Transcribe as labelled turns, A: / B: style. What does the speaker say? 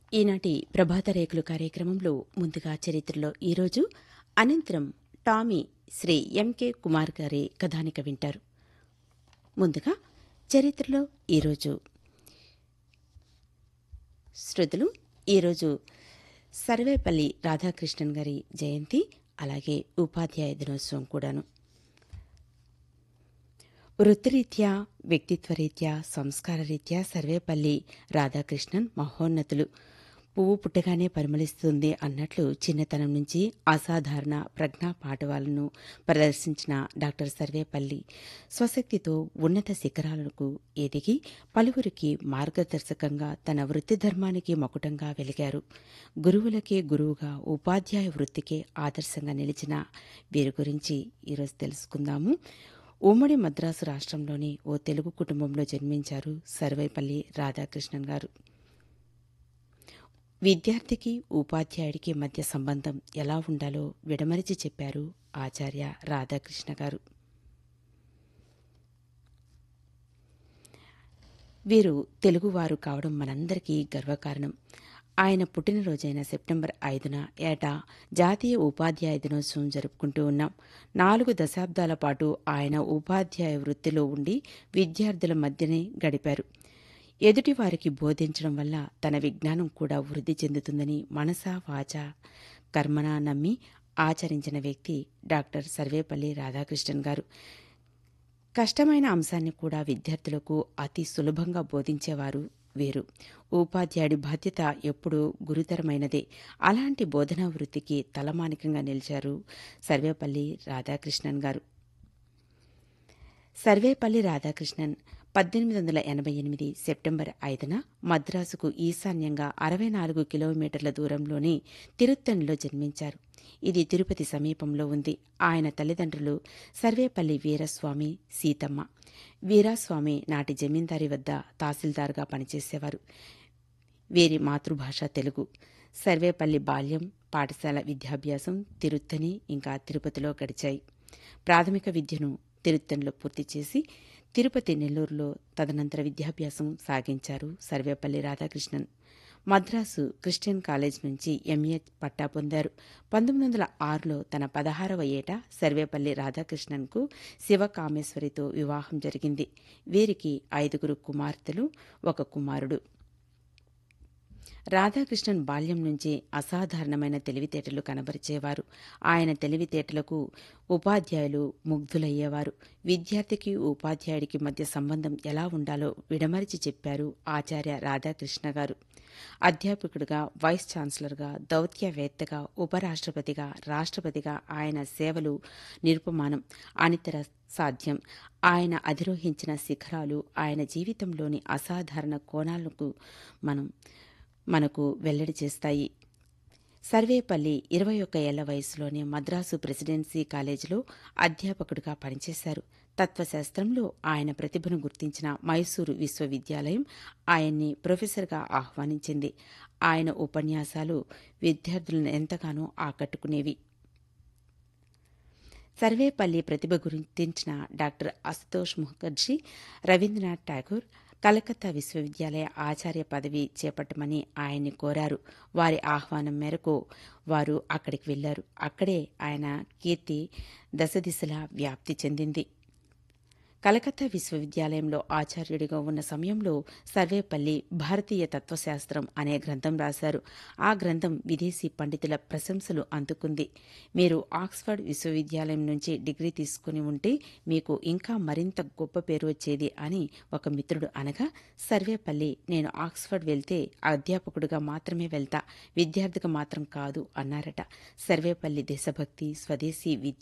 A: ఈనాటి ప్రభాత రేకులు కార్యక్రమంలో ముందుగా చరిత్రలో ఈరోజు అనంతరం టామీ శ్రీ ఎంకే కుమార్ గారి కథానిక వింటారు ముందుగా చరిత్రలో ఈరోజు శృతులు ఈరోజు సర్వేపల్లి రాధాకృష్ణన్ గారి జయంతి అలాగే ఉపాధ్యాయ దినోత్సవం కూడాను వృత్తిరీత్యా వ్యక్తిత్వరీత్యా సంస్కారరీత్యా సర్వేపల్లి రాధాకృష్ణన్ మహోన్నతులు పువ్వు పుట్టగానే పరిమళిస్తుంది అన్నట్లు చిన్నతనం నుంచి అసాధారణ ప్రజ్ఞా పాఠవాలను ప్రదర్శించిన డాక్టర్ సర్వేపల్లి స్వశక్తితో ఉన్నత శిఖరాలకు ఎదిగి పలువురికి మార్గదర్శకంగా తన వృత్తి ధర్మానికి మకుటంగా వెలిగారు గురువులకే గురువుగా ఉపాధ్యాయ వృత్తికే ఆదర్శంగా నిలిచిన వీరి గురించి ఈరోజు తెలుసుకుందాము ఉమ్మడి మద్రాసు రాష్ట్రంలోని ఓ తెలుగు కుటుంబంలో జన్మించారు సర్వేపల్లి రాధాకృష్ణన్ గారు విద్యార్థికి ఉపాధ్యాయుడికి మధ్య సంబంధం ఎలా ఉండాలో విడమరిచి చెప్పారు ఆచార్య రాధాకృష్ణ గారు వీరు తెలుగువారు కావడం మనందరికీ గర్వకారణం ఆయన పుట్టినరోజైన సెప్టెంబర్ ఐదున ఏటా జాతీయ ఉపాధ్యాయ దినోత్సవం జరుపుకుంటూ ఉన్నాం నాలుగు దశాబ్దాల పాటు ఆయన ఉపాధ్యాయ వృత్తిలో ఉండి విద్యార్థుల మధ్యనే గడిపారు ఎదుటివారికి బోధించడం వల్ల తన విజ్ఞానం కూడా వృద్ధి చెందుతుందని మనసా వాచ కర్మన నమ్మి ఆచరించిన వ్యక్తి డాక్టర్ సర్వేపల్లి రాధాకృష్ణన్ గారు కష్టమైన అంశాన్ని కూడా విద్యార్థులకు అతి సులభంగా బోధించేవారు వీరు ఉపాధ్యాయుడి బాధ్యత ఎప్పుడూ గురుతరమైనదే అలాంటి బోధనా వృత్తికి తలమానికంగా నిలిచారు సర్వేపల్లి రాధాకృష్ణన్ గారు సర్వేపల్లి రాధాకృష్ణన్ పద్దెనిమిది వందల ఎనభై ఎనిమిది సెప్టెంబర్ ఐదున మద్రాసుకు ఈశాన్యంగా అరవై నాలుగు కిలోమీటర్ల దూరంలోని తిరుత్తణిలో జన్మించారు ఇది తిరుపతి సమీపంలో ఉంది ఆయన తల్లిదండ్రులు సర్వేపల్లి వీరస్వామి సీతమ్మ వీరాస్వామి నాటి జమీందారి వద్ద తహసీల్దార్గా పనిచేసేవారు వీరి మాతృభాష తెలుగు సర్వేపల్లి బాల్యం పాఠశాల విద్యాభ్యాసం తిరుత్తని ఇంకా తిరుపతిలో గడిచాయి ప్రాథమిక విద్యను తిరుత్తనిలో పూర్తి చేసి తిరుపతి నెల్లూరులో తదనంతర విద్యాభ్యాసం సాగించారు సర్వేపల్లి రాధాకృష్ణన్ మద్రాసు క్రిస్టియన్ కాలేజ్ నుంచి ఎంఏ పట్టా పొందారు పంతొమ్మిది వందల ఆరులో తన పదహారవ ఏట సర్వేపల్లి రాధాకృష్ణన్కు శివకామేశ్వరితో వివాహం జరిగింది వీరికి ఐదుగురు కుమార్తెలు ఒక కుమారుడు రాధాకృష్ణన్ బాల్యం నుంచి అసాధారణమైన తెలివితేటలు కనబరిచేవారు ఆయన తెలివితేటలకు ఉపాధ్యాయులు ముగ్ధులయ్యేవారు విద్యార్థికి ఉపాధ్యాయుడికి మధ్య సంబంధం ఎలా ఉండాలో విడమరిచి చెప్పారు ఆచార్య రాధాకృష్ణ గారు అధ్యాపకుడిగా వైస్ ఛాన్సలర్గా దౌత్యవేత్తగా ఉపరాష్ట్రపతిగా రాష్ట్రపతిగా ఆయన సేవలు నిరుపమానం అనితర సాధ్యం ఆయన అధిరోహించిన శిఖరాలు ఆయన జీవితంలోని అసాధారణ కోణాలకు మనం మనకు వెల్లడి చేస్తాయి సర్వేపల్లి ఇరవై ఒక్క ఏళ్ల వయసులోనే మద్రాసు ప్రెసిడెన్సీ కాలేజీలో అధ్యాపకుడిగా పనిచేశారు తత్వశాస్త్రంలో ఆయన ప్రతిభను గుర్తించిన మైసూరు విశ్వవిద్యాలయం ఆయన్ని ప్రొఫెసర్గా ఆహ్వానించింది ఆయన ఉపన్యాసాలు విద్యార్థులను ఎంతగానో ఆకట్టుకునేవి సర్వేపల్లి ప్రతిభ గుర్తించిన డాక్టర్ అశుతోష్ ముఖర్జీ రవీంద్రనాథ్ ఠాగూర్ కలకత్తా విశ్వవిద్యాలయ ఆచార్య పదవి చేపట్టమని ఆయన్ని కోరారు వారి ఆహ్వానం మేరకు వారు అక్కడికి వెళ్లారు అక్కడే ఆయన కీర్తి దశదిశలా వ్యాప్తి చెందింది కలకత్తా విశ్వవిద్యాలయంలో ఆచార్యుడిగా ఉన్న సమయంలో సర్వేపల్లి భారతీయ తత్వశాస్త్రం అనే గ్రంథం రాశారు ఆ గ్రంథం విదేశీ పండితుల ప్రశంసలు అందుకుంది మీరు ఆక్స్ఫర్డ్ విశ్వవిద్యాలయం నుంచి డిగ్రీ తీసుకుని ఉంటే మీకు ఇంకా మరింత గొప్ప పేరు వచ్చేది అని ఒక మిత్రుడు అనగా సర్వేపల్లి నేను ఆక్స్ఫర్డ్ వెళ్తే అధ్యాపకుడిగా మాత్రమే వెళ్తా విద్యార్థిగా మాత్రం కాదు అన్నారట సర్వేపల్లి దేశభక్తి స్వదేశీ విద్య